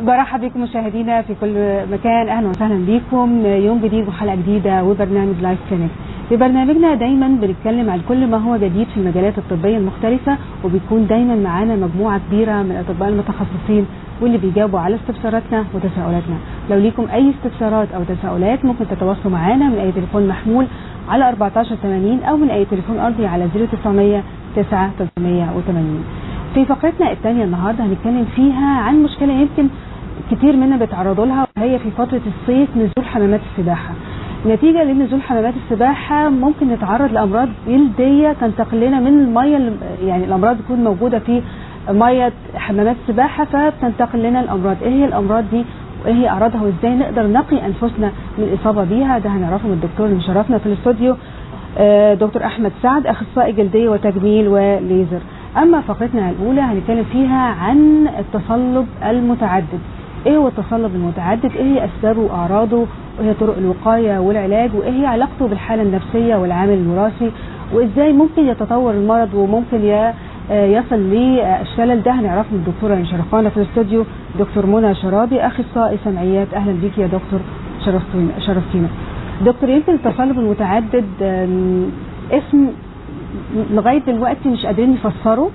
برحب بكم مشاهدينا في كل مكان اهلا وسهلا بكم يوم جديد وحلقه جديده وبرنامج لايف كلينيك في برنامجنا دايما بنتكلم عن كل ما هو جديد في المجالات الطبيه المختلفه وبيكون دايما معانا مجموعه كبيره من الاطباء المتخصصين واللي بيجاوبوا على استفساراتنا وتساؤلاتنا لو ليكم اي استفسارات او تساؤلات ممكن تتواصلوا معانا من اي تليفون محمول على 1480 او من اي تليفون ارضي على 0900 9 380 في فقرتنا الثانيه النهارده هنتكلم فيها عن مشكله يمكن كتير منا بيتعرضوا لها وهي في فتره الصيف نزول حمامات السباحه نتيجه لنزول حمامات السباحه ممكن نتعرض لامراض جلديه تنتقل لنا من الميه اللي- يعني الامراض تكون موجوده في ميه حمامات السباحه فبتنتقل لنا الامراض ايه هي الامراض دي وايه هي اعراضها وازاي نقدر نقي انفسنا من الاصابه بيها ده هنعرفه من الدكتور اللي مشرفنا في الاستوديو آه، دكتور احمد سعد اخصائي جلديه وتجميل وليزر اما فقرتنا الاولى هنتكلم فيها عن التصلب المتعدد ايه هو التصلب المتعدد ايه هي اسبابه واعراضه وايه هي طرق الوقايه والعلاج وايه هي علاقته بالحاله النفسيه والعامل الوراثي وازاي ممكن يتطور المرض وممكن ي- آه، يصل للشلل ده هنعرفه من الدكتوره اللي شرفانا في الاستوديو دكتور منى شرابي اخصائي سمعيات اهلا بيك يا دكتور شرفتينا شرفتينا دكتور يمكن التصلب المتعدد آم، اسم لغايه دلوقتي مش قادرين يفسروا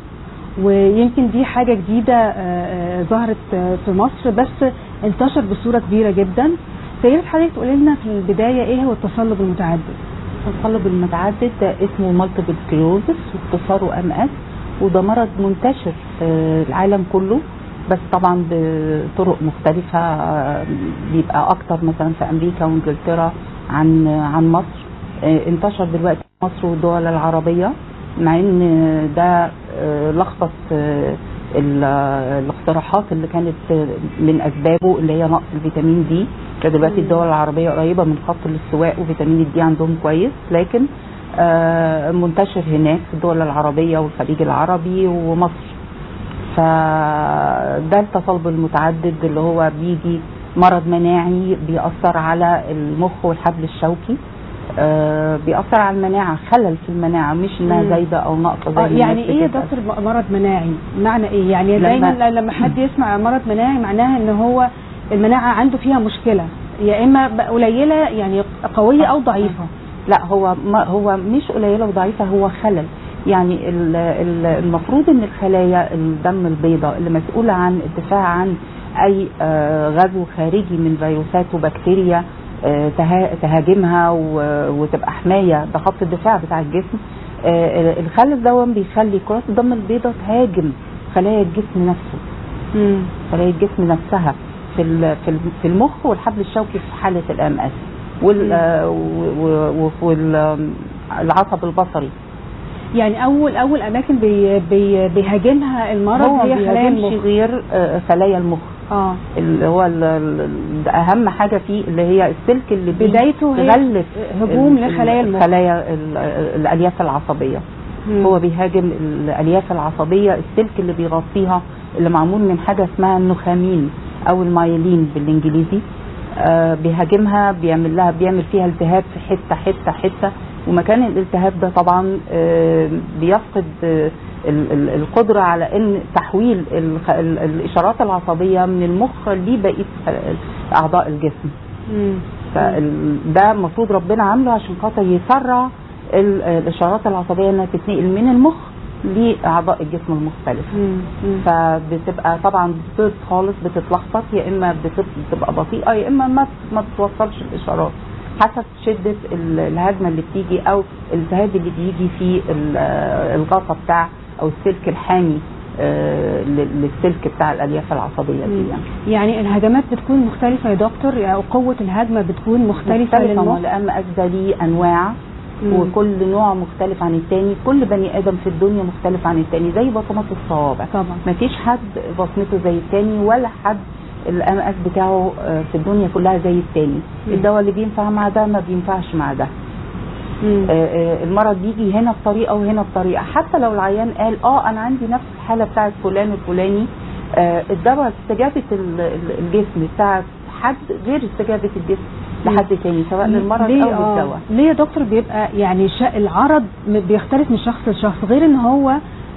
ويمكن دي حاجه جديده آه، آه، ظهرت آه، في مصر بس انتشر بصوره كبيره جدا فيا ريت حضرتك تقولي لنا في البدايه ايه هو التصلب المتعدد التصلب المتعدد ده اسمه مالتيبل سكليروزس واختصاره ام اس وده مرض منتشر في العالم كله بس طبعا بطرق مختلفة آه، بيبقى أكتر مثلا في أمريكا وإنجلترا عن عن مصر آه، انتشر دلوقتي في مصر والدول العربية مع إن ده آه، لخبط آه، ال- آه، الاقتراحات اللي كانت آه، من أسبابه اللي هي نقص الفيتامين دي فدلوقتي مم. الدول العربية قريبة من خط الاستواء وفيتامين الدي عندهم كويس لكن آه، منتشر هناك في الدول العربية والخليج العربي ومصر فده التصلب المتعدد اللي هو بيجي مرض مناعي بيأثر على المخ والحبل الشوكي آه، بيأثر على المناعة خلل في المناعة مش انها مم. زايدة او ناقصة زي آه ما يعني الناس ايه يا بتسأل. دكتور م- مرض مناعي معنى ايه يعني لما- دايما لما حد يسمع مرض مناعي معناها ان هو المناعه عنده فيها مشكله يا اما بقى قليله يعني قويه او ضعيفه لا هو ما هو مش قليله وضعيفه هو خلل يعني ال- ال- المفروض ان الخلايا الدم البيضاء اللي مسؤوله عن الدفاع عن اي آه، غزو خارجي من فيروسات وبكتيريا آه، تها- تهاجمها و- وتبقى حمايه ده خط الدفاع بتاع الجسم آه، الخلل ده بيخلي كرات الدم البيضاء تهاجم خلايا الجسم نفسه مم. خلايا الجسم نفسها في ال- في ال- في المخ والحبل الشوكي في حاله الام اس مم. والعصب البصري يعني اول اول اماكن بي بي بيهاجمها المرض هو هي خلايا بيهاجمش المخ غير آه، خلايا المخ اه اللي هو ال- ال- ده اهم حاجه فيه اللي هي السلك اللي بي- بدايته هي تغلف هجوم ال- لخلايا المخ خلايا ال- الالياف العصبيه مم. هو بيهاجم الالياف العصبيه السلك اللي بيغطيها اللي معمول من حاجه اسمها النخامين او المايلين بالانجليزي آه بيهاجمها بيعمل لها بيعمل فيها التهاب في حته حته حته ومكان الالتهاب ده طبعا آه بيفقد آه ال- ال- القدره على ان تحويل الخ- ال- الاشارات العصبيه من المخ لبقيه اعضاء الجسم مم. فده المفروض ربنا عامله عشان خاطر يسرع ال- الاشارات العصبيه انها تتنقل من المخ لاعضاء الجسم المختلفه مم. مم. فبتبقى طبعا بتبقى خالص بتتلخبط يا اما بتب- بتبقى بطيئه يا اما ما ما بتوصلش الاشارات حسب شده ال- الهجمه اللي بتيجي او الالتهاب اللي بيجي في ال- الغطا بتاع او السلك الحامي آه، لل- للسلك بتاع الالياف العصبيه مم. دي يعني. يعني الهجمات بتكون مختلفه يا دكتور يعني قوه الهجمه بتكون مختلفه مختلفة للمخ لأن أجزاء ليه أنواع مم. وكل نوع مختلف عن التاني كل بني آدم في الدنيا مختلف عن التاني زي بصمات الصوابع طبعا مفيش حد بصمته زي التاني ولا حد الام اس بتاعه آه، في الدنيا كلها زي التاني مم. الدواء اللي بينفع مع ده ما بينفعش مع ده مم. آه، آه، المرض بيجي هنا بطريقه وهنا بطريقه حتى لو العيان قال اه انا عندي نفس الحاله بتاعت فلان الفلاني آه، الدواء استجابه ال- ال- الجسم بتاعت حد غير استجابه الجسم لحد تاني سواء للمرض ليه او آه، للدواء ليه يا دكتور بيبقى يعني شا- العرض م- بيختلف من شخص لشخص غير ان هو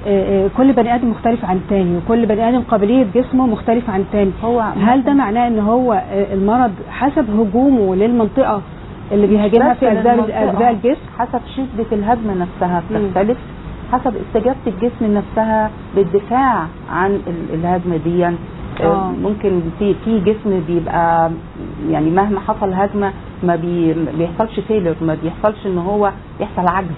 آه، آه، كل بني ادم مختلف عن التاني وكل بني ادم قابليه جسمه مختلفه عن التاني هو هل ده معناه ان هو آه، المرض حسب هجومه للمنطقه اللي بيهاجمها بس في اجزاء للمنطقة. اجزاء الجسم حسب شدة الهجمة نفسها مم. بتختلف حسب استجابة الجسم نفسها للدفاع عن ال- الهجمة دي آه. آه، ممكن في في جسم بيبقى يعني مهما حصل هجمة ما بي ما بيحصلش فيلر ما بيحصلش ان هو يحصل عجز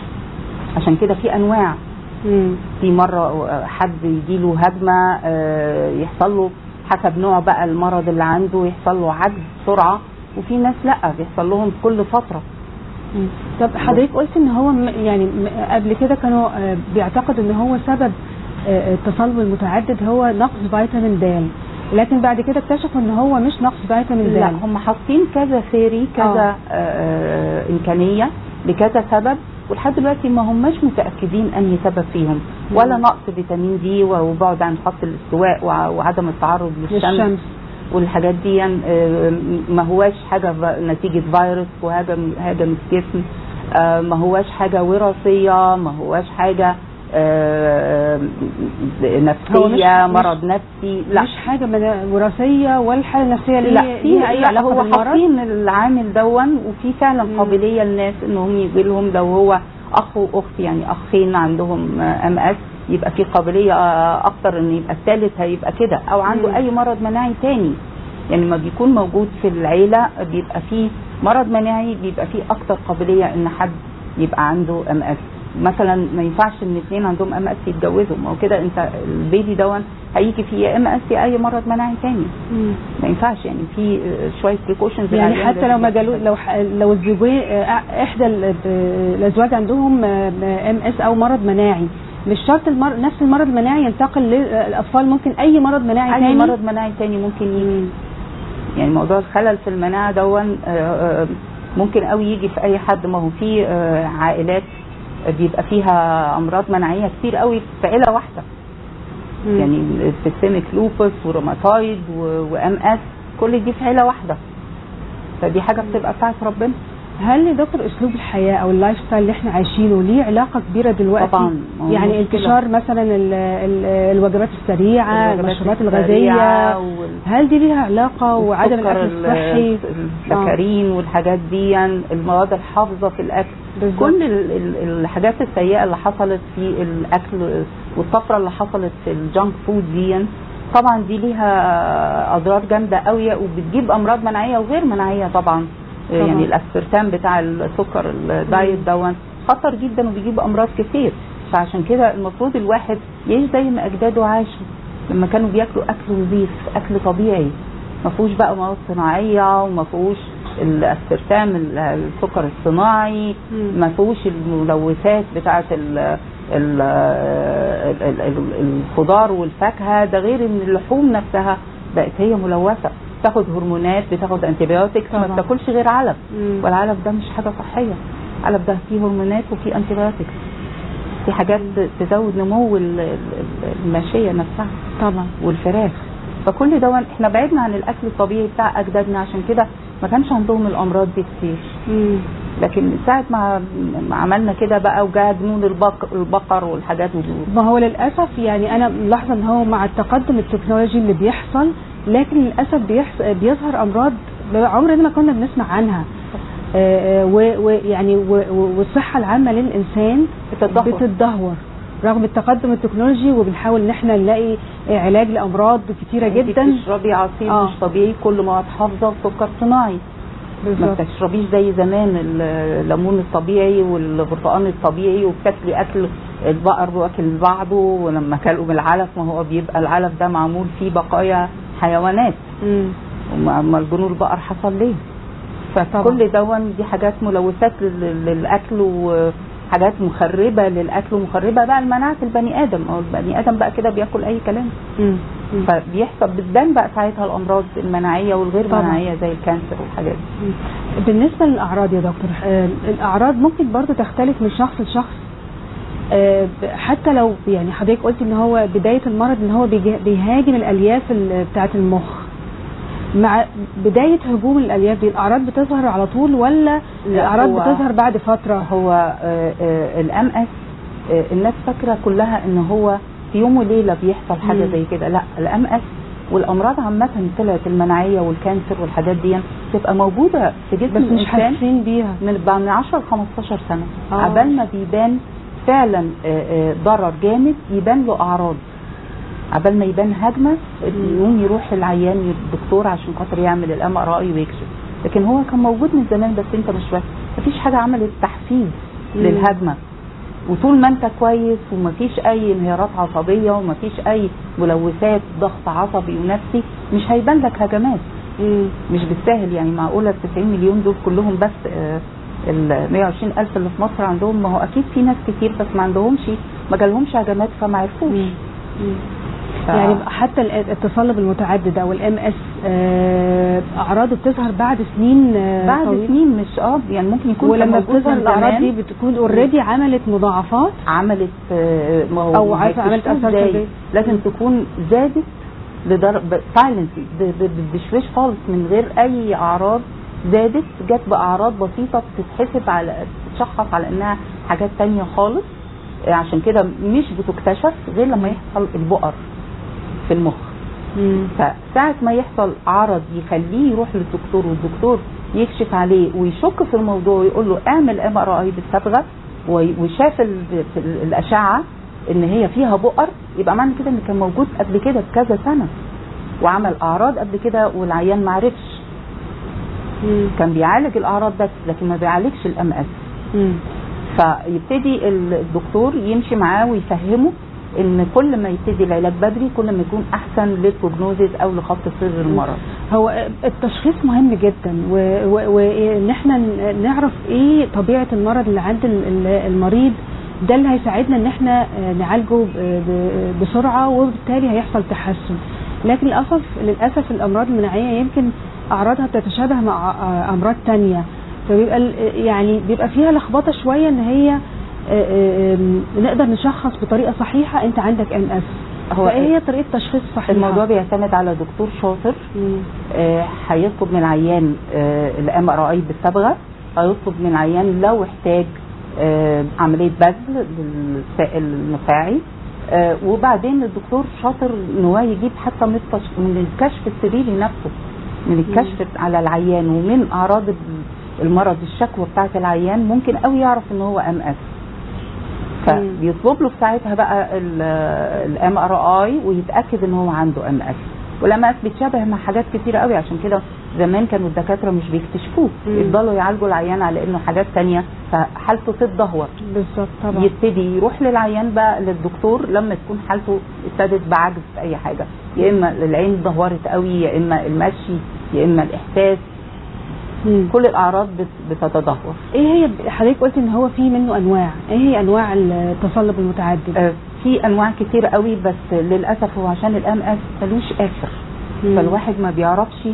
عشان كده في انواع مم. في مرة حد يجيله هجمة آه، يحصل له حسب نوع بقى المرض اللي عنده يحصل له عجز بسرعة وفي ناس لا بيحصل لهم كل فترة مم. طب حضرتك قلت ان هو م- يعني م- قبل كده كانوا آه، بيعتقدوا ان هو سبب آه، التصلب المتعدد هو نقص فيتامين د لكن بعد كده اكتشفوا ان هو مش نقص فيتامين لا د هم حاطين كذا ثيري كذا آه. آه. آه امكانيه لكذا سبب ولحد دلوقتي ما هماش متاكدين انهي سبب فيهم ولا مم. نقص فيتامين دي وبعد عن خط الاستواء وع- وعدم التعرض للشمس للشمس والحاجات دي آه، ما هواش حاجه ف- نتيجه فيروس وهاجم هاجم الجسم آه، ما هواش حاجه وراثيه ما هواش حاجه آه، هو نفسيه مش- مرض نفسي لا مش حاجه من- وراثيه ولا حاله نفسيه اللي لا هي- في ليها اي لا علاقه هو بالمرض حاطين العامل دون وفي فعلا مم. قابليه للناس انهم يجي لهم لو هو اخ واخت يعني اخين عندهم ام اس يبقى في قابليه آه، اكتر ان يبقى الثالث هيبقى كده او عنده مم. اي مرض مناعي تاني يعني لما بيكون موجود في العيله بيبقى فيه مرض مناعي بيبقى فيه اكتر قابليه ان حد يبقى عنده ام اس مثلا ما ينفعش ان اثنين عندهم ام اس يتجوزوا ما هو كده انت البيبي دون هيجي فيه يا ام اس يا اي مرض مناعي تاني مم. ما ينفعش يعني في آه، شويه بريكوشنز يعني حتى لو ما جالو لو ح- لو الزوجين آه، احدى ال- آه، الازواج عندهم ام اس او مرض مناعي مش شرط المر... نفس المرض المناعي ينتقل للاطفال ممكن اي مرض مناعي اي تاني مرض مناعي تاني ممكن يجي مم. يعني موضوع الخلل في المناعه دون آه، آه، ممكن قوي يجي في اي حد ما هو في آه، عائلات بيبقى فيها امراض مناعيه كتير قوي في عيله واحده مم. يعني سيستميك لوبس وروماتويد وام اس كل دي في عيله واحده فدي حاجه بتبقى بتاعت ربنا هل يا دكتور اسلوب الحياه او اللايف ستايل اللي احنا عايشينه ليه علاقه كبيره دلوقتي طبعاً، هو يعني مشكلة. انتشار مثلا ال ال الوجبات السريعه الوجبات المشروبات السريعة الغازيه وال- هل دي ليها علاقه وعدم السكر، الاكل ال- الصحي السكرين والحاجات دي المواد الحافظه في الاكل بالظبط. كل ال- ال- الحاجات السيئه اللي حصلت في الاكل والطفره اللي حصلت في الجانك فود دي طبعا دي ليها اضرار جامده قوي وبتجيب امراض مناعيه وغير مناعيه طبعا طبعاً. يعني الاسبرتام بتاع السكر الدايت دون خطر جدا وبيجيب امراض كتير فعشان كده المفروض الواحد يعيش زي ما اجداده عاشوا لما كانوا بياكلوا اكل نظيف اكل طبيعي ما فيهوش بقى مواد صناعيه وما فيهوش الاسبرتام ال- السكر الصناعي مم. ما فيهوش الملوثات بتاعه ال ال ال- ال- ال- الخضار والفاكهه ده غير ان اللحوم نفسها بقت هي ملوثه بتاخد هرمونات بتاخد انتيبيوتكس ما طبعا. بتاكلش غير علف مم. والعلف ده مش حاجه صحيه العلف ده فيه هرمونات وفيه انتيبيوتكس في حاجات تزود نمو ال- ال- الماشيه نفسها طبعا والفراخ فكل ده احنا بعدنا عن الاكل الطبيعي بتاع اجدادنا عشان كده ما كانش عندهم الامراض دي كتير مم. لكن ساعه ما ما عملنا كده بقى وجاء جنون البقر, البقر والحاجات دي ما هو للاسف يعني انا ملاحظه ان هو مع التقدم التكنولوجي اللي بيحصل لكن للاسف بيحص... بيظهر امراض عمرنا ما كنا بنسمع عنها آه، آه، و- ويعني و- و- والصحه العامه للانسان بتتدهور. بتتدهور رغم التقدم التكنولوجي وبنحاول ان احنا نلاقي آه، علاج لامراض كتيره انت جدا بتشربي عصير آه. مش طبيعي كل مواد حافظه وسكر صناعي ما بالظبط بتشربيش زي زمان الليمون الطبيعي والبرتقال الطبيعي وبتاكلي اكل البقر واكل بعضه ولما كلوا من العلف ما هو بيبقى العلف ده معمول فيه بقايا حيوانات مم. اما الجنون البقر حصل ليه طبعا. فكل دون دي حاجات ملوثات لل- للاكل وحاجات مخربه للاكل ومخربه بقى لمناعه البني ادم او البني ادم بقى كده بياكل اي كلام مم. مم. فبيحصل بتبان بقى ساعتها الامراض المناعيه والغير طبعا. مناعيه زي الكانسر والحاجات دي بالنسبة للأعراض يا دكتور آه، الأعراض ممكن برضو تختلف من شخص لشخص آه، ب- حتى لو يعني حضرتك قلت ان هو بداية المرض ان هو بيجا- بيهاجم الألياف ال- بتاعة المخ مع بداية هجوم الألياف دي الأعراض بتظهر على طول ولا لا، الأعراض هو- بتظهر بعد فترة؟ هو الام اس آه، الناس فاكره كلها ان هو في يوم وليله بيحصل حاجه مم. زي كده لا الام اس والامراض عامه طلعت المناعيه والكانسر والحاجات دي تبقى موجوده في جسم بس مش الانسان حاسين بيها من بعد من 10 ل 15 سنه آه. عبال ما بيبان فعلا آه، آه، ضرر جامد يبان له اعراض عبال ما يبان هجمه يقوم يروح العيان الدكتور عشان خاطر يعمل الام ار اي ويكشف لكن هو كان موجود من زمان بس انت مش فاهم مفيش حاجه عملت تحفيز مم. للهجمه وطول ما انت كويس ومفيش اي انهيارات عصبيه ومفيش اي ملوثات ضغط عصبي ونفسي مش هيبان لك هجمات مم. مش بالساهل يعني معقوله ال 90 مليون دول كلهم بس آه، ال 120 الف اللي في مصر عندهم ما هو اكيد في ناس كتير بس ما عندهمش ما جالهمش هجمات فما عرفوش مم. مم. ف- يعني حتى ال- التصلب المتعدد او الام اس اعراضه بتظهر بعد سنين آه، بعد طويلة. سنين مش اه يعني ممكن يكون كان ولما موجود بتظهر من الاعراض زمان، دي بتكون اوريدي عملت مضاعفات عملت آه، ما هو أو ما عارفة عملت هيكتشفوه أثر إزاي. سلبي. لازم مم. تكون زادت لدرجه سايلنسي بشويش خالص من غير اي اعراض زادت جت باعراض بسيطه بتتحسب على تتشخص على انها حاجات تانية خالص آه، عشان كده مش بتكتشف غير لما يحصل البؤر في المخ مم. فساعة ما يحصل عرض يخليه يروح للدكتور والدكتور يكشف عليه ويشك في الموضوع ويقول له اعمل ام ار اي بالصبغه وي- وشاف ال- في ال- الاشعه ان هي فيها بؤر يبقى معنى كده ان كان موجود قبل كده بكذا سنه وعمل اعراض قبل كده والعيان ما عرفش مم. كان بيعالج الاعراض بس لكن ما بيعالجش الام اس مم. فيبتدي الدكتور يمشي معاه ويفهمه ان كل ما يبتدي العلاج بدري كل ما يكون احسن للبروجنوزيس او لخط سر المرض هو التشخيص مهم جدا و- و- وان احنا ن- نعرف ايه طبيعه المرض اللي عند ال- ال- المريض ده اللي هيساعدنا ان احنا آه، نعالجه ب- ب- بسرعه وبالتالي هيحصل تحسن لكن للاسف للاسف الامراض المناعيه يمكن اعراضها بتتشابه مع آه، امراض تانية فبيبقى ال- يعني بيبقى فيها لخبطه شويه ان هي آه، آه، آم، نقدر نشخص بطريقه صحيحه انت عندك ام اس هو فايه هي طريقه تشخيص صحيحه الموضوع بيعتمد على دكتور شاطر مم. آه، هيطلب من العيان الام ار اي بالصبغه هيطلب من العيان لو احتاج آه، عمليه بذل للسائل النخاعي آه، وبعدين الدكتور شاطر ان هو يجيب حتى من التش- من الكشف السريري نفسه من الكشف على العيان ومن اعراض المرض الشكوى بتاعت العيان ممكن قوي يعرف ان هو ام اس فبيطلب له في ساعتها بقى الام ار اي ويتاكد ان هو عنده ام اس والام اس بيتشابه مع حاجات كتيره قوي عشان كده زمان كانوا الدكاتره مش بيكتشفوه مم. يفضلوا يعالجوا العيان على انه حاجات تانية فحالته تتدهور بالظبط طبعا يبتدي يروح للعيان بقى للدكتور لما تكون حالته ابتدت بعجز في اي حاجه يا اما العين اتدهورت قوي يا اما المشي يا اما الاحساس مم. كل الاعراض بت- بتتدهور ايه هي حضرتك قلت ان هو في منه انواع ايه هي انواع التصلب المتعدد آه، في انواع كتير قوي بس للاسف هو عشان الام اس ملوش اخر مم. فالواحد ما بيعرفش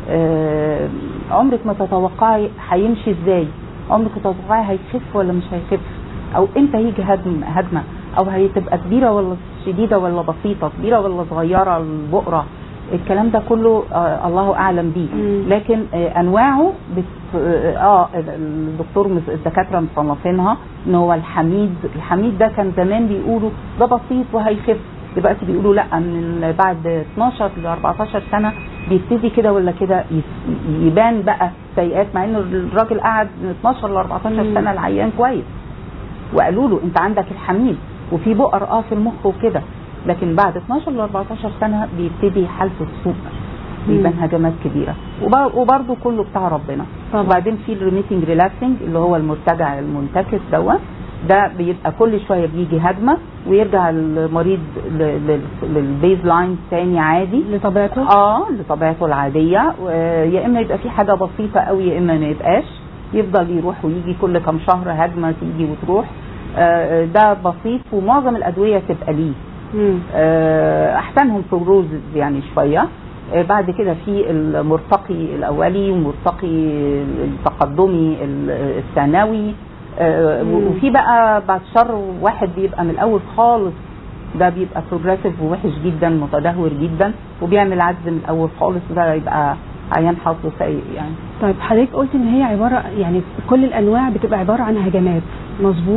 آه، عمرك ما تتوقعي هيمشي ازاي عمرك تتوقعي هيخف ولا مش هيخف او امتى هيجي هدم هدمه او هتبقى كبيره ولا شديده ولا بسيطه كبيره ولا صغيره البقره الكلام ده كله آه الله اعلم بيه مم. لكن آه انواعه بت اه الدكتور مس- الدكاتره مصنفينها ان هو الحميد الحميد ده كان زمان بيقولوا ده بسيط وهيخف دلوقتي بيقولوا لا من بعد 12 ل 14 سنه بيبتدي كده ولا كده يس- يبان بقى سيئات مع ان الراجل قعد من 12 ل 14 مم. سنه العيان كويس وقالوا له انت عندك الحميد وفي بؤر اه في المخ وكده لكن بعد 12 ل 14 سنه بيبتدي حالته تسوء بيبان مم. هجمات كبيره وب- وبرضه كله بتاع ربنا طبعا. وبعدين في الريميتنج ريلابسنج اللي هو المرتجع المنتكس دوت ده بيبقى كل شويه بيجي هجمه ويرجع المريض ل- لل- للبيز لاين تاني عادي لطبيعته اه لطبيعته العاديه و- يا اما يبقى في حاجه بسيطه قوي يا اما ما يبقاش يفضل يروح ويجي كل كام شهر هجمه تيجي وتروح آه، ده بسيط ومعظم الادويه تبقى ليه مم. آه، احسنهم بروجروزز يعني شويه آه، بعد كده في المرتقي الاولي ومرتقي التقدمي ال- الثانوي آه، مم. وفي بقى بعد شر واحد بيبقى من الاول خالص ده بيبقى بروجريسيف ووحش جدا متدهور جدا وبيعمل عجز من الاول خالص ده يبقى عيان حظه سيء يعني طيب حضرتك قلت ان هي عباره يعني كل الانواع بتبقى عباره عن هجمات مظبوط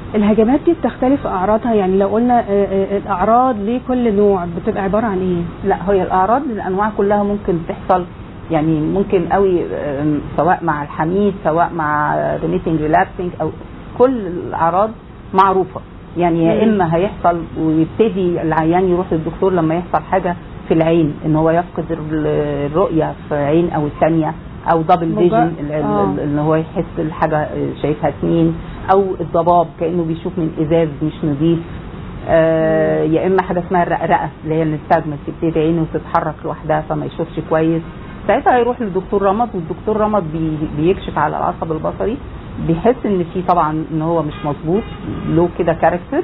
الهجمات دي بتختلف اعراضها يعني لو قلنا آه، آه، الاعراض لكل نوع بتبقى عباره عن ايه لا هي الاعراض الانواع كلها ممكن تحصل يعني ممكن قوي آم، سواء مع الحميد سواء مع ريميتنج ريلابسنج او كل الاعراض معروفه يعني يا مم. اما هيحصل ويبتدي العيان يروح للدكتور لما يحصل حاجه في العين ان هو يفقد ال- الرؤيه في عين او الثانيه او دبل مجا- فيجن آه. ان هو يحس الحاجه شايفها اتنين او الضباب كانه بيشوف من ازاز مش نظيف آه يا اما حاجه اسمها الرقرقه اللي هي النستاجمس تبتدي عينه تتحرك لوحدها فما يشوفش كويس ساعتها هيروح للدكتور رمد والدكتور رمد بي بيكشف على العصب البصري بيحس ان في طبعا ان هو مش مظبوط له كده كاركتر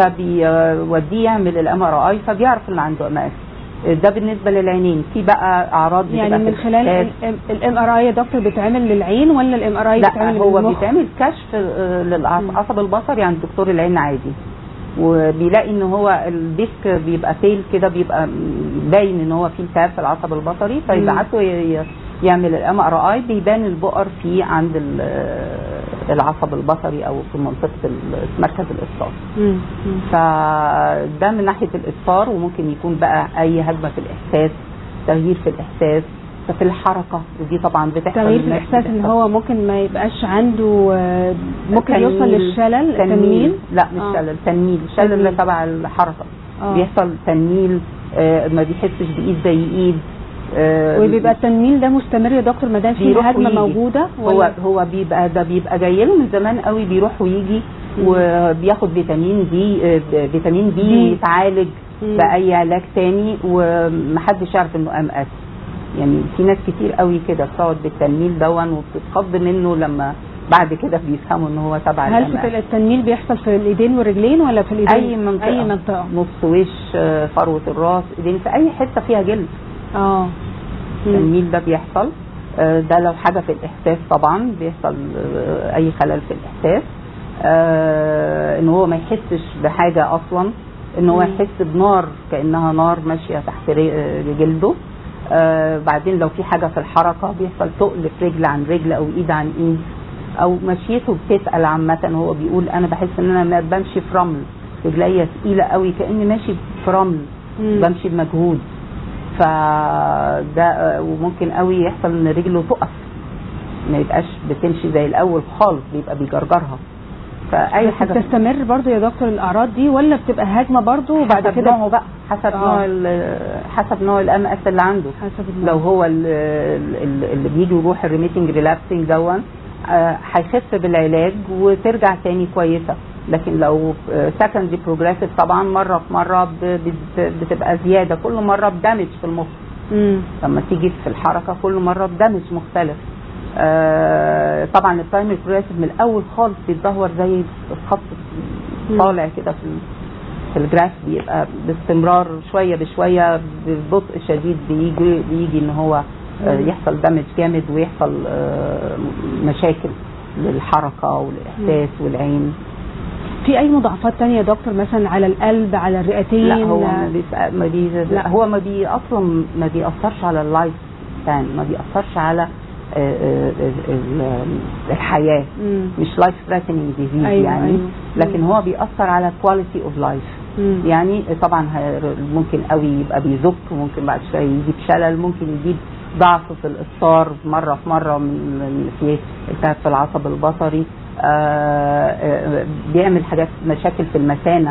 فبيوديه يعمل الام ار اي فبيعرف ان عنده ام اس ده بالنسبه للعينين في بقى اعراض يعني بتبقى في من خلال الإحساس. الام ار اي يا دكتور بيتعمل للعين ولا الام ار اي لا بيتعمل هو للمخ؟ بيتعمل كشف آه، للعصب البصري عند دكتور العين عادي وبيلاقي ان هو الديسك بيبقى فيل كده بيبقى باين ان هو فيه التهاب في العصب البصري فيبعته ي- ي- يعمل الام ار اي بيبان البؤر فيه عند ال- آه، العصب البصري او في منطقه ال- مركز الاسقاط مم. مم. فده من ناحيه الاسفار وممكن يكون بقى اي هجمه في الاحساس تغيير في الاحساس في الحركه ودي طبعا بتحصل تغيير في للناس الاحساس ان بتحصل. هو ممكن ما يبقاش عنده آه، ممكن تنميل. يوصل للشلل تنميل لا مش آه. شلل تنميل الشلل تنميل. ده تبع الحركه آه. بيحصل تنميل آه ما بيحسش بايد زي ايد آه وبيبقى التنميل ده مستمر يا دكتور ما دام في بيروح هجمه ويجي. موجوده هو ولا هو بيبقى ده بيبقى جاي له من زمان قوي بيروح ويجي وبياخد فيتامين دي آه، فيتامين بي دي. ويتعالج مم. باي علاج تاني ومحدش يعرف انه ام اس يعني في ناس كتير قوي كده بتقعد بالتنميل دون وبتتخض منه لما بعد كده بيفهموا ان هو تبع هل ال MS. في التنميل بيحصل في الايدين والرجلين ولا في الايدين اي منطقه اي منطقه نص وش آه، فروه الراس ايدين في اي حته فيها جلد اه مم. التنميل ده بيحصل آه، ده لو حاجه في الاحساس طبعا بيحصل آه، اي خلل في الاحساس آه، ان هو ما يحسش بحاجه اصلا ان هو مم. يحس بنار كانها نار ماشيه تحت ري- آه، جلده آه، بعدين لو في حاجه في الحركه بيحصل تقل في رجل عن رجل او ايد عن ايد او مشيته بتتقل عامه هو بيقول انا بحس ان انا ما بمشي في رمل رجليا تقيله قوي كاني ماشي في رمل مم. بمشي بمجهود فده وممكن قوي يحصل ان رجله تقف ما يبقاش بتمشي زي الاول خالص بيبقى بيجرجرها فاي بس حاجه بتستمر برضو يا دكتور الاعراض دي ولا بتبقى هجمه برضو وبعد حسب كده نوعه بقى حسب آه. نوع ال- حسب نوع الام اس اللي عنده حسب النوع. لو هو ال- ال- اللي بيجي يروح الريميتنج ريلابسنج دون آه، هيخف بالعلاج وترجع تاني كويسه لكن لو سكندري بروجريسيف طبعا مره في مره ب- بت- بتبقى زياده كل مره بدمج في المخ مم. لما تيجي في الحركه كل مره بدمج مختلف آه طبعا البرايمري بروجريسيف من الاول خالص بيتدهور زي الخط مم. طالع كده في في الجراف بيبقى باستمرار شويه بشويه ببطء شديد بيجي بيجي ان هو آه، مم. يحصل دمج جامد ويحصل آه، مشاكل للحركه والاحساس والعين في اي مضاعفات تانية يا دكتور مثلا على القلب على الرئتين لا هو ما بيس... ما بي... لا. لا هو ما بي اصلا ما بيأثرش على اللايف ستايل ما بيأثرش على آه، آه، ال- الحياه مم. مش لايف ثريتنينج ديزيز أيوة، يعني أيوة. لكن هو بيأثر على كواليتي اوف لايف مم. يعني طبعا ه- ممكن قوي يبقى بيزك وممكن بعد شويه يجيب شلل ممكن يجيب ضعف في الإصرار مرة في مرة من من- في التهاب في العصب البصري آه، آه، بيعمل حاجات مشاكل في المثانة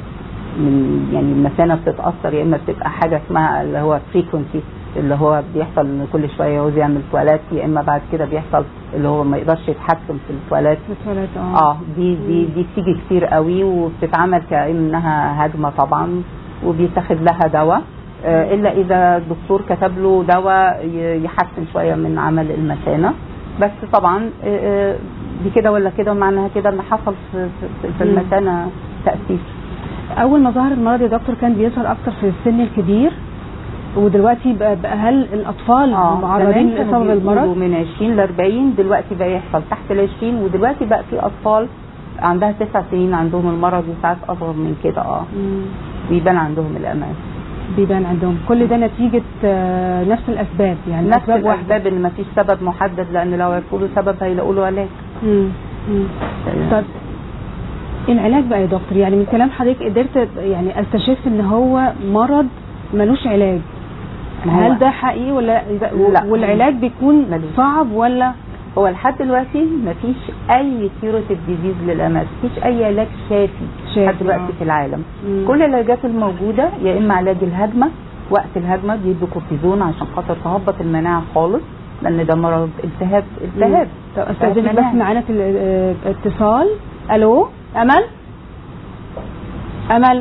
من يعني المثانة بتتأثر يا إما بتبقى حاجة اسمها اللي هو فريكونسي اللي هو بيحصل إن كل شوية يعوز يعمل تواليت يا إما بعد كده بيحصل اللي هو ما يقدرش يتحكم في التواليت بتولد اه اه دي دي دي بتيجي كتير قوي وبتتعمل كانها هجمه طبعا وبيتاخد لها دواء آه الا اذا الدكتور كتب له دواء ي- يحسن شويه من عمل المثانه بس طبعا آه، آه، دي كده ولا كده معناها كده ان حصل في, في, في مم. المثانه تاثير اول ما ظهر المرض يا دكتور كان بيظهر اكتر في السن الكبير ودلوقتي بقى, بقى هل الاطفال معرضين زمان كانوا لاصابه بيقولوا بالمرض؟ من 20 ل 40 دلوقتي بقى يحصل تحت ال 20 ودلوقتي بقى في اطفال عندها تسع سنين عندهم المرض وساعات اصغر من كده اه مم. بيبان عندهم الامان بيبان عندهم كل ده نتيجه آه، نفس الاسباب يعني نفس أسباب واحدة. الاسباب اللي ما فيش سبب محدد لان لو عرفوا له سبب هيلاقوا له علاج مم. مم. طب العلاج بقى يا دكتور يعني من كلام حضرتك قدرت يعني استشف ان هو مرض ملوش علاج ما هو- هل ده حقيقي ولا لا. والعلاج بيكون ملوش. صعب ولا هو لحد دلوقتي مفيش اي كيوريتيف ديزيز للامس مفيش اي علاج شافي شافي، لحد دلوقتي آه. في العالم مم. كل العلاجات الموجوده يا اما علاج الهجمه وقت الهجمه بيدوا كورتيزون عشان خاطر تهبط المناعه خالص لان ده مرض التهاب التهاب طب استاذنك التهاب بس مناعي. معانا في ال- آه، اتصال الو امل امل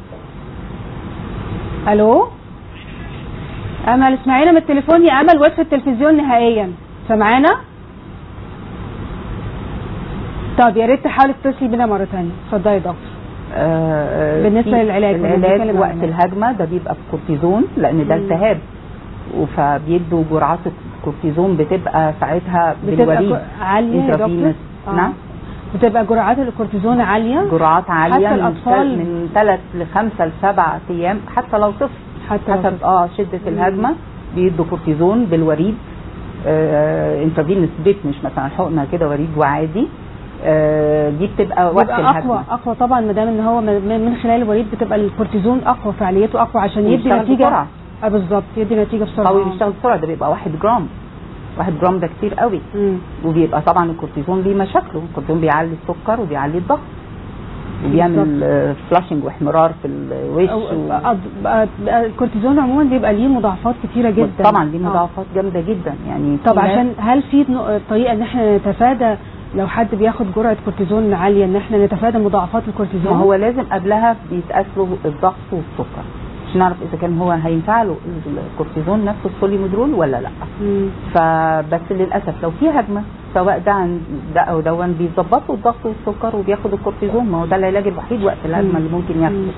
الو امل اسمعينا من التليفون يا امل وقف التلفزيون نهائيا سامعانا طب يا ريت تحاولي تتصلي بينا مره ثانيه اتفضلي يا دكتور آه، بالنسبة في للعلاج، كنا بنتكلم العلاج عن وقت العلاج. الهجمه ده بيبقى بكورتيزون لان ده مم. التهاب فبيدوا جرعات الكورتيزون بتبقى ساعتها بتبقى بالوريد ك- عاليه يا دكتور intravenous. آه. نعم بتبقى جرعات الكورتيزون عاليه جرعات عاليه حتى من الأطفال؟ من ثلاث لخمسه لسبع ايام حتى لو طفل حتى لو حسب اه شده الهجمه بيدوا كورتيزون بالوريد آه انترفينس بيت مش مثلا حقنه كده وريد وعادي آه دي بتبقى وقت يبقى الهجمه اقوى اقوى طبعا ما دام ان هو من من خلال الوريد بتبقى الكورتيزون اقوى فعاليته اقوى عشان يدي ويشتغل نتيجه بسرعة. اه بالظبط يدي نتيجه بسرعه قوي بيشتغل بسرعه ده بيبقى واحد جرام واحد جرام ده كتير قوي مم. وبيبقى طبعا الكورتيزون ليه مشاكله الكورتيزون بيعلي السكر وبيعلي الضغط وبيعمل فلاشنج واحمرار في الوش أو- و... أ- أ- الكورتيزون عموما بيبقى ليه مضاعفات كتيره جدا طبعا دي آه. مضاعفات جامده جدا يعني طب في ناس- عشان هل في نوع- طريقه ان احنا نتفادى لو حد بياخد جرعه كورتيزون عاليه ان احنا نتفادى مضاعفات الكورتيزون ما هو لازم قبلها بيتقاس له الضغط والسكر عشان نعرف اذا كان هو هينفع له الكورتيزون نفسه السوليمودرول ولا لا مم. فبس للاسف لو في هجمه سواء ده عن ده او دون بيظبطوا الضغط والسكر وبياخد الكورتيزون ما هو ده العلاج الوحيد وقت الهجمه مم. اللي ممكن ياخده مم.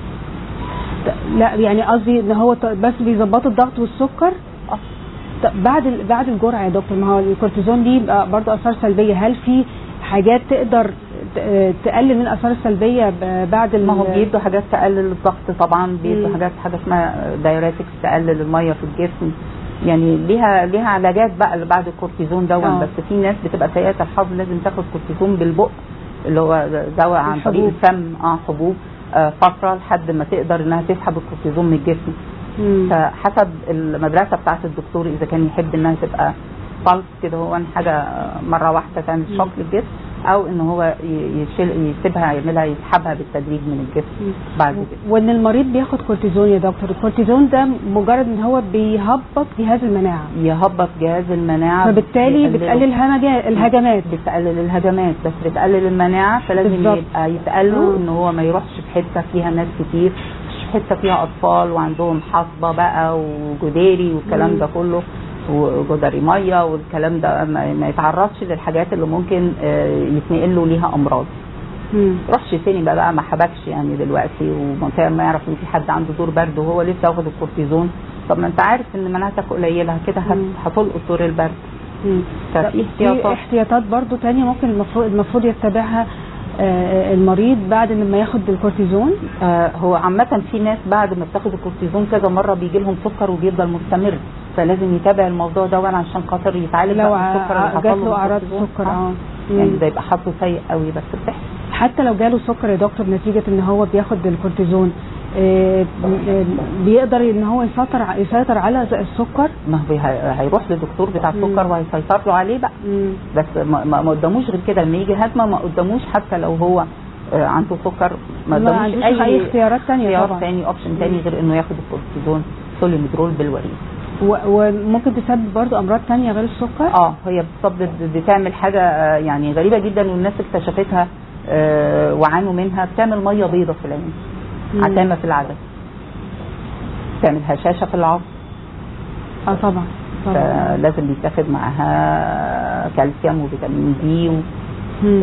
لا يعني قصدي ان هو ط- بس بيظبط الضغط والسكر آه. طب بعد ال- بعد الجرعه يا دكتور ما هو الكورتيزون ليه بقى برضه اثار سلبيه هل في حاجات تقدر ت- تقلل من الاثار السلبيه ب- بعد ال- ما هو بيدوا حاجات تقلل الضغط طبعا بيدوا مم. حاجات حاجه اسمها دايوريتكس تقلل الميه في الجسم يعني ليها ليها علاجات بقى اللي بعد الكورتيزون دون آه. بس في ناس بتبقى سيئه الحظ لازم تاخد كورتيزون بالبق اللي هو دواء عن طريق الحبوب. الفم اه حبوب آه فتره لحد ما تقدر انها تسحب الكورتيزون من الجسم مم. فحسب المدرسه بتاعت الدكتور اذا كان يحب انها تبقى بالس كده هو حاجه مره واحده تعمل مم. شوك للجسم او ان هو ي- يشيل يسيبها يعملها يسحبها بالتدريج من الجسم مم. بعد كده وان المريض بياخد كورتيزون يا دكتور الكورتيزون ده مجرد ان هو بيهبط جهاز المناعه يهبط جهاز المناعه فبالتالي بيقلله. بتقلل همجا- الهجمات بتقلل الهجمات بس بتقلل المناعه فلازم بالظبط. يبقى يتقال له آه. ان هو ما يروحش في حته فيها ناس كتير مش في حته فيها اطفال وعندهم حصبه بقى وجديري والكلام مم. ده كله وجدري ميه والكلام ده ما, ما يتعرضش للحاجات اللي ممكن آه، يتنقل له ليها امراض مم. روحش سينما بقى ما حبكش يعني دلوقتي ومنطقه ما يعرف ان في حد عنده دور برد وهو لسه واخد الكورتيزون طب ما انت عارف ان مناعتك قليله كده هت- مم. هتلقط دور البرد مم. ففي في احتياطات احتياطات برضو تانية ممكن المفروض المفروض يتبعها آه، المريض بعد لما ياخد الكورتيزون آه هو عامة في ناس بعد ما بتاخد الكورتيزون كذا مرة بيجي لهم سكر وبيفضل مستمر فلازم يتابع الموضوع ده عشان خاطر يتعالج لو بقى من السكر اللي ع- حصل جات له له من اعراض الكورتيزون. سكر اه يعني مم. ده يبقى حظه سيء قوي بس بتحصل حتى لو جاله سكر يا دكتور نتيجة ان هو بياخد الكورتيزون آه، آه، بيقدر ان هو يسيطر ع- يسيطر على السكر ما هو هي- هيروح لدكتور بتاع مم. السكر وهيسيطر له عليه بقى مم. بس ما, ما ما قداموش غير كده لما يجي هجمه ما قداموش حتى لو هو آه، عنده سكر ما ما قداموش عندوش اي اي اختيارات تانية خيار طبعا تاني اوبشن تاني غير انه ياخد الكورتيزون سوليمدرول بالوريد و- وممكن تسبب برضو امراض تانية غير السكر اه هي بتصب بتعمل حاجه آه، يعني غريبه جدا والناس اكتشفتها آه، وعانوا منها بتعمل ميه بيضه في العين مم. عتامه في العدد بتعمل هشاشه في العظم اه طبعا طبعا فلازم بيتاخد معاها كالسيوم وفيتامين دي و... مم.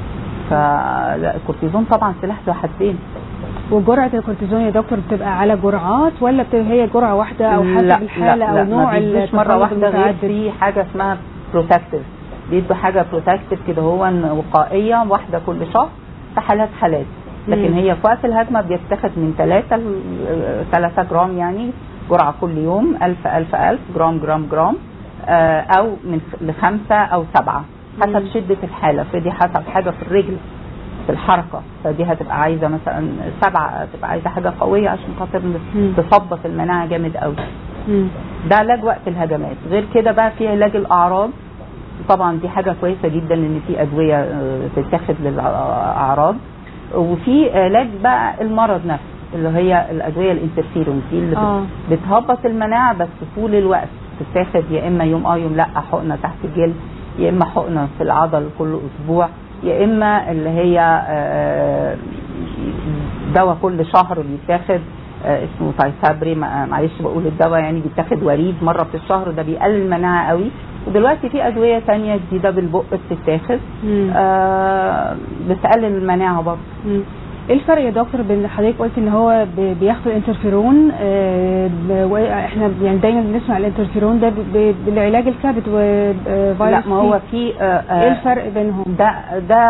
فلا الكورتيزون طبعا سلاح ذو حدين وجرعة الكورتيزون يا دكتور بتبقى على جرعات ولا بتبقى هي جرعة واحدة او لا حسب الحالة لا او لا نوع ما بيدوش مره التصلب واحده غير المتعدد؟ في حاجه اسمها بروتكتيف بيدوا حاجه بروتكتيف كده هو وقائيه واحده كل شهر في حالات حالات لكن مم. هي في وقت الهجمه بيتاخد من 3 ل 3 جرام يعني جرعه كل يوم 1000 1000 1000 جرام جرام جرام آه، او من لخمسه او سبعه حسب مم. شده الحاله فدي حسب حاجه في الرجل في الحركه فدي هتبقى عايزه مثلا سبعه هتبقى عايزه حاجه قويه عشان خاطر مم. تثبط المناعه جامد قوي مم. ده علاج وقت الهجمات غير كده بقى في علاج الاعراض طبعا دي حاجه كويسه جدا ان في ادويه آه، تتاخد للاعراض وفي علاج بقى المرض نفسه اللي هي الادويه الانترفيرون دي اللي بت- اه بتهبط المناعه بس طول الوقت تتاخد يا اما يوم اه يوم لا حقنه تحت الجلد يا اما حقنه في العضل كل اسبوع يا اما اللي هي آه، دواء كل شهر بيتاخد آه، اسمه تايسابري ما- معلش بقول الدواء يعني بيتاخد وريد مره في الشهر ده بيقلل المناعه قوي ودلوقتي في ادويه تانية جديده بالبق بتتاخد مم. آه بتقلل المناعه برضه مم. ايه الفرق يا دكتور بين حضرتك قلت ان هو ب- بياخدوا الانترفيرون آه، ب- واحنا يعني دايما بنسمع الانترفيرون ده ب- ب- بالعلاج الكبد وفيروس لا ما هو في آه، آه، ايه الفرق بينهم؟ ده ده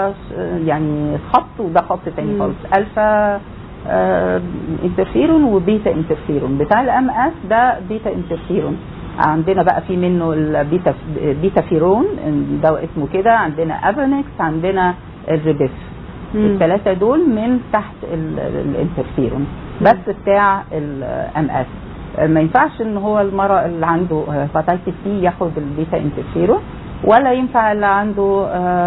يعني خط وده خط تاني مم. خالص الفا آه، انترفيرون وبيتا انترفيرون بتاع الام اس ده بيتا انترفيرون عندنا بقى في منه البيتا بيتا فيرون دواء اسمه كده عندنا افرنكس عندنا الريبيف مم. الثلاثه دول من تحت ال- ال- الانترفيرون بس بتاع الام اس ما ينفعش ان هو المرأة اللي عنده هيباتيتس سي ياخد البيتا انترفيرون ولا ينفع اللي عنده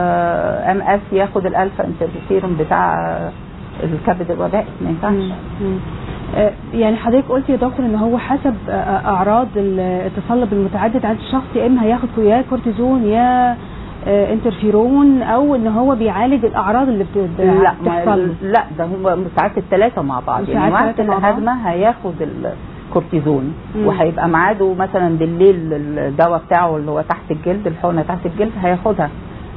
ام اس ياخد الالفا انترفيرون بتاع آه، الكبد الوبائي ما ينفعش مم. مم. آه، يعني حضرتك قلت يا دكتور ان هو حسب آه، آه، اعراض ال- التصلب المتعدد عند الشخص يا اما هياخد يا كورتيزون يا آه، انترفيرون او ان هو بيعالج الاعراض اللي بت- لا بتحصل له. ما لا ده هم ساعات الثلاثه مع بعض يعني ساعات وقت التلاتة مع بعض. الهجمه هياخد الكورتيزون مم. وهيبقى ميعاده مثلا بالليل الدواء بتاعه اللي هو تحت الجلد الحقنه تحت الجلد هياخدها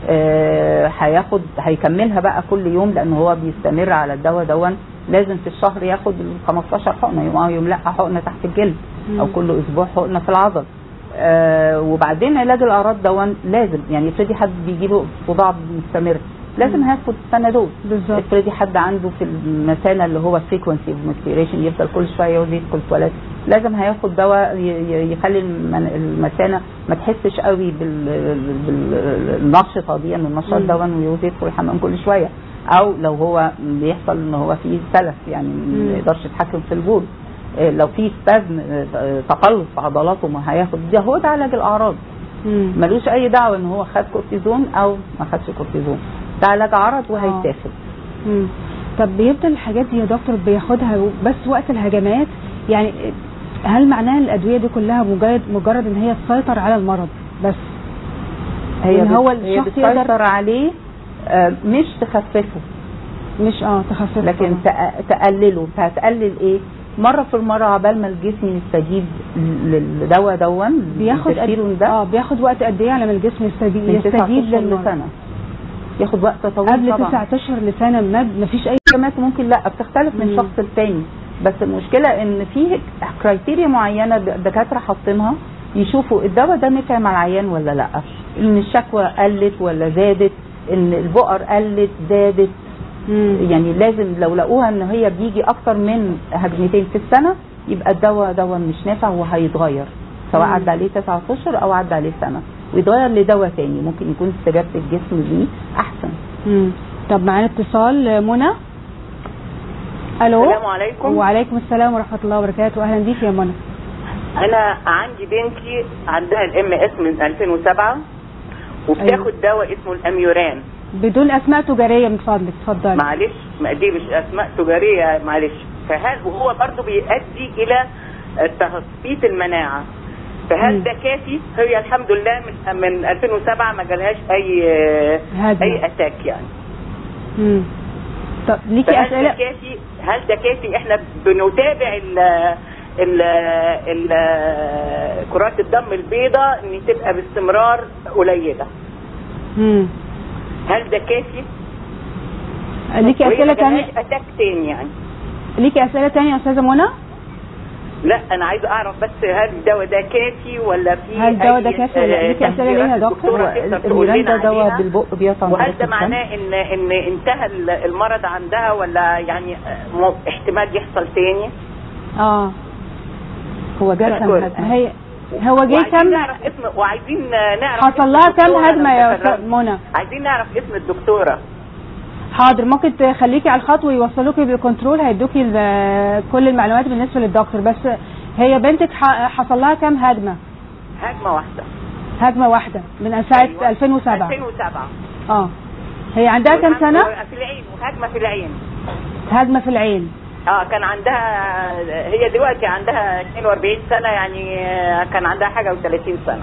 آه، هياخد هيكملها بقى كل يوم لان هو بيستمر على الدواء دون لازم في الشهر ياخد ال 15 حقنه يوم اه يوم لا حقنه تحت الجلد او مم. كل اسبوع حقنه في العضل آه وبعدين علاج الاعراض دون لازم يعني افرضي حد بيجيله صداع مستمر لازم مم. هياخد بنادول بالظبط افرضي حد عنده في المثانه اللي هو فريكونسي اوف ماستيريشن يفضل كل شويه يقعد يدخل تواليت لازم هياخد دواء ي- ي- يخلي المن- المثانه ما تحسش قوي بال- بال- بالنشطه دي انه النشاط مم. دون ويقعد يدخل الحمام كل شويه او لو هو بيحصل ان هو فيه سلف يعني مم. ما يقدرش يتحكم في البول آه، لو في سبازم آه، تقلص في عضلاته ما هياخد ده هو ده علاج الاعراض مم. ملوش اي دعوه ان هو خد كورتيزون او ما خدش كورتيزون ده علاج عرض وهيتاخد مم. طب بيفضل الحاجات دي يا دكتور بياخدها بس وقت الهجمات يعني هل معناها الادويه دي كلها مجرد مجرد ان هي تسيطر على المرض بس هي إن هو بت- هي الشخص يقدر- بتسيطر عليه آه، مش تخففه مش اه تخفف لكن تق- تقلله هتقلل ايه مره في المره عبال ما الجسم يستجيب للدواء دون بياخد الانترفيرون قد... ده اه بياخد وقت قد ايه على ما الجسم يستجيب من تسعة يستجيب اشهر للمرض لسنه ياخد وقت طويل قبل طبعا تسعة اشهر لسنه ما ما فيش اي كمان ممكن لا بتختلف من مم. شخص لتاني بس المشكله ان في كرايتيريا معينه الدكاتره حاطينها يشوفوا الدواء ده نفع مع العيان ولا لا ان الشكوى قلت ولا زادت ان البؤر قلت زادت مم. يعني لازم لو لقوها ان هي بيجي اكتر من هجمتين في السنه يبقى الدواء دواء مش نافع وهيتغير سواء مم. عدى عليه تسعة اشهر او عدى عليه سنه ويتغير لدواء تاني ممكن يكون استجابه الجسم ليه احسن مم. طب معانا اتصال منى الو السلام عليكم وعليكم السلام ورحمه الله وبركاته اهلا بيك يا منى انا عندي بنتي عندها الام اس من 2007 وبتاخد دواء اسمه الاميوران بدون اسماء تجاريه من فضلك اتفضلي معلش ما دي مش اسماء تجاريه معلش فهل وهو برضه بيؤدي الى تثبيت المناعه مم. فهل ده كافي؟ هي الحمد لله من من 2007 ما جالهاش اي هادية. اي اتاك يعني مم. طب ليكي فهل ده اسئله كافي؟ هل ده كافي؟ احنا بنتابع ال ال ال كرات الدم البيضاء ان تبقى باستمرار قليله مم. هل ده كافي؟ ليكي وهي اسئله ما تانية جالهاش اتاك تاني يعني ليكي اسئله تانية يا استاذه منى لا انا عايزه اعرف بس هل الدواء ده كافي ولا في هل الدواء ده أي، كافي ولا آه، ليكي أسئلة ليها يا دكتور؟ الدكتورة تقدر تقول الاميران لنا ده دواء عليها؟ بالبق بيقطع وهل انتفاخ ده الدم. معناه ان ان انتهى ال- المرض عندها ولا يعني آه، مو- احتمال يحصل تاني؟ اه هو جاب كام أشكرك. هجمه هي هو جه وعايزين كم نعرف اسم وعايزين آه، نعرف حصل اسم لها كم الدكتورة هجمه لو يا تفرغت. استاذ منى عايزين نعرف اسم الدكتوره حاضر ممكن تخليكي على الخط ويوصلوكي بالكنترول هيدوكي ال- كل المعلومات بالنسبه للدكتور بس هي بنتك ح- حصل لها كام هجمه هجمه واحده هجمه واحده من ساعه أيوة. 2007 2007 اه هي عندها كام سنه في العين وهجمه في العين هجمه في العين اه كان عندها هي دلوقتي عندها 42 سنه يعني آه، كان عندها حاجه و30 سنه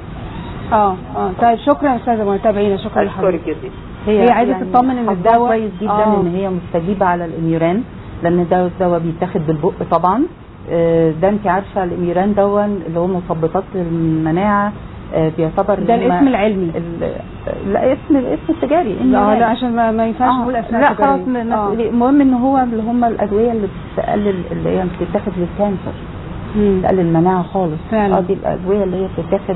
اه اه طيب شكرا يا استاذه متابعينا شكرا لحضرتك اشكرك يا سيدي هي عايزة تطمن إن حظها الدواء- كويس جدا آه. ان هي مستجيبه على الاميوران لان ده الدواء بيتاخد بالبق طبعا آه، ده انت عارفه الاميوران دون اللي هو مثبطات المناعه آه، بيعتبر ده إن هما الاسم العلمي ال- لا اسم الاسم التجاري لا إميوران. لا عشان ما, ما ينفعش آه، نقول اسماء لا تجارية. خلاص م- آه. م- المهم ان هو اللي هم الادويه اللي بتقلل اللي هي بتتاخد للكانسر مم. تقلل المناعه خالص فعلا. اه دي الادويه اللي هي بتتاخد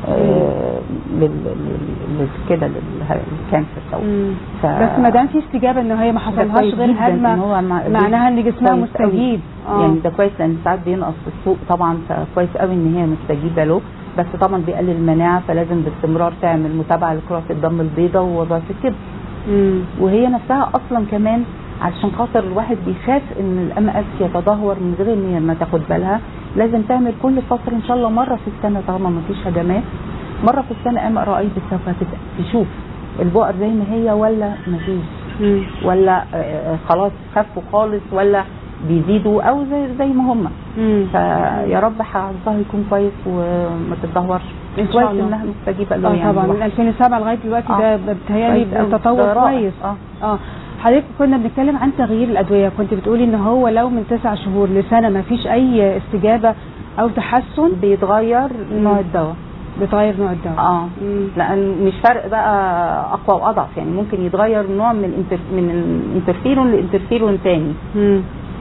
آه، لل لل- لل- كده لل- للكانسر دوت مم. ف- بس ما دام في استجابه ان هي ما ده حصلهاش كويس غير جداً إن هجمه هو مع- معناها ان جسمها كويس قوي. مستجيب اه يعني ده كويس لان ساعات بينقص في السوق طبعا فكويس قوي ان هي مستجيبه له بس طبعا بيقلل المناعه فلازم باستمرار تعمل متابعه لكرات الدم البيضاء ووظائف الكبد مم. وهي نفسها اصلا كمان علشان خاطر الواحد بيخاف ان الام اس يتدهور من غير ان هي ما تاخد بالها لازم تعمل كل فتره ان شاء الله مره في السنه طالما ما فيش هجمات مره في السنه ام ار اي بالسوف تشوف البؤر زي ما هي ولا ما فيش مم. ولا آه، آه، خلاص خفوا خالص ولا بيزيدوا او زي زي ما هم مم. فيا رب حظها يكون كويس وما تتدهورش إن شاء كويس الله. انها مستجيبه له اه يعني طبعا من الواحد. 2007 لغايه دلوقتي آه. ده بتهيألي كويس أوي. تطور ده رائع. كويس اه اه حضرتك كنا بنتكلم عن تغيير الادويه كنت بتقولي ان هو لو من تسع شهور لسنه ما فيش اي استجابه او تحسن بيتغير مم. نوع الدواء بتغير نوع الدواء اه مم. لان مش فرق بقى اقوى واضعف يعني ممكن يتغير نوع من الانتر من الانترفيرون لانترفيرون تاني مم.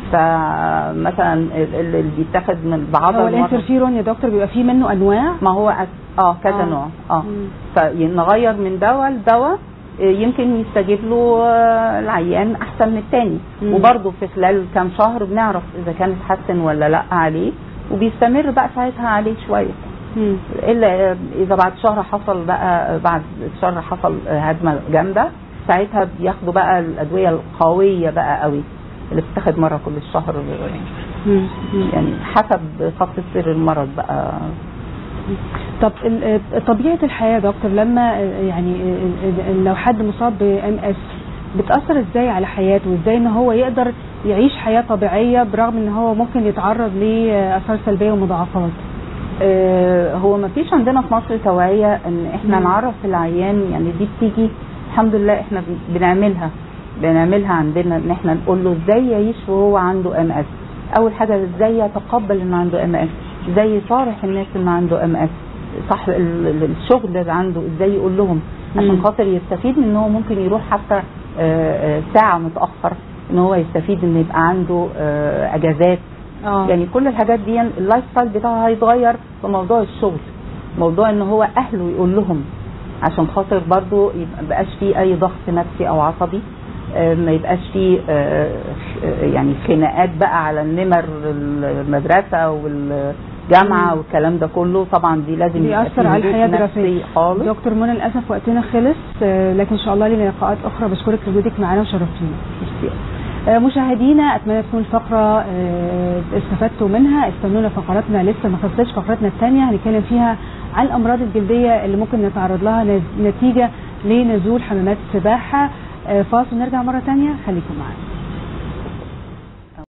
فمثلا ال- ال- اللي بيتاخد من بعض هو الانترفيرون يا دكتور بيبقى فيه منه انواع ما هو أس- اه كذا آه. نوع اه مم. فنغير من دواء لدواء آه، يمكن يستجيب له آه، العيان احسن من التاني مم. وبرضه في خلال كام شهر بنعرف اذا كان اتحسن ولا لا عليه وبيستمر بقى ساعتها عليه شويه مم. الا اذا بعد شهر حصل بقى بعد شهر حصل هجمه جامده ساعتها بياخدوا بقى الادويه القويه بقى قوي اللي بتتاخد مره كل شهر مم. مم. يعني حسب خط سير المرض بقى طب ال- آه، طبيعه الحياه يا دكتور لما آه، يعني آه، آه، لو حد مصاب بام اس بتاثر ازاي على حياته وازاي ان هو يقدر يعيش حياه طبيعيه برغم ان هو ممكن يتعرض لاثار سلبيه ومضاعفات آه، هو ما فيش عندنا في مصر توعيه ان احنا مم. نعرف العيان يعني دي بتيجي الحمد لله احنا بن- بنعملها بنعملها عندنا ان احنا نقول له ازاي يعيش وهو عنده ام اس اول حاجه ازاي يتقبل ان عنده ام اس ازاي يصارح الناس ان عنده ام اس صح ال- ال- الشغل اللي عنده ازاي يقول لهم عشان مم. خاطر يستفيد من ان هو ممكن يروح حتى آه، آه، ساعه متاخر ان هو يستفيد ان يبقى عنده آه، اجازات اه يعني كل الحاجات دي اللايف ستايل بتاعه هيتغير في موضوع الشغل موضوع ان هو اهله يقول لهم عشان خاطر برضو ما يبقاش فيه اي ضغط نفسي او عصبي آه، ما يبقاش فيه آه، آه، يعني خناقات بقى على النمر المدرسه والجامعه مم. والكلام ده كله طبعا دي لازم يبقى بيأثر فيه على هدوء الحياه نفسي الدراسيه خالص دكتور منى للاسف وقتنا خلص آه، لكن ان شاء الله لنا لقاءات اخرى بشكرك لوجودك معانا وشرفتينا ميرسي. آه، مشاهدينا اتمنى تكون الفقره آه، استفدتوا منها استنونا فقراتنا لسه ما خلصتش فقرتنا الثانيه هنتكلم فيها عن الامراض الجلديه اللي ممكن نتعرض لها نز- نتيجه لنزول حمامات السباحه آه، فاصل نرجع مره ثانيه خليكم معانا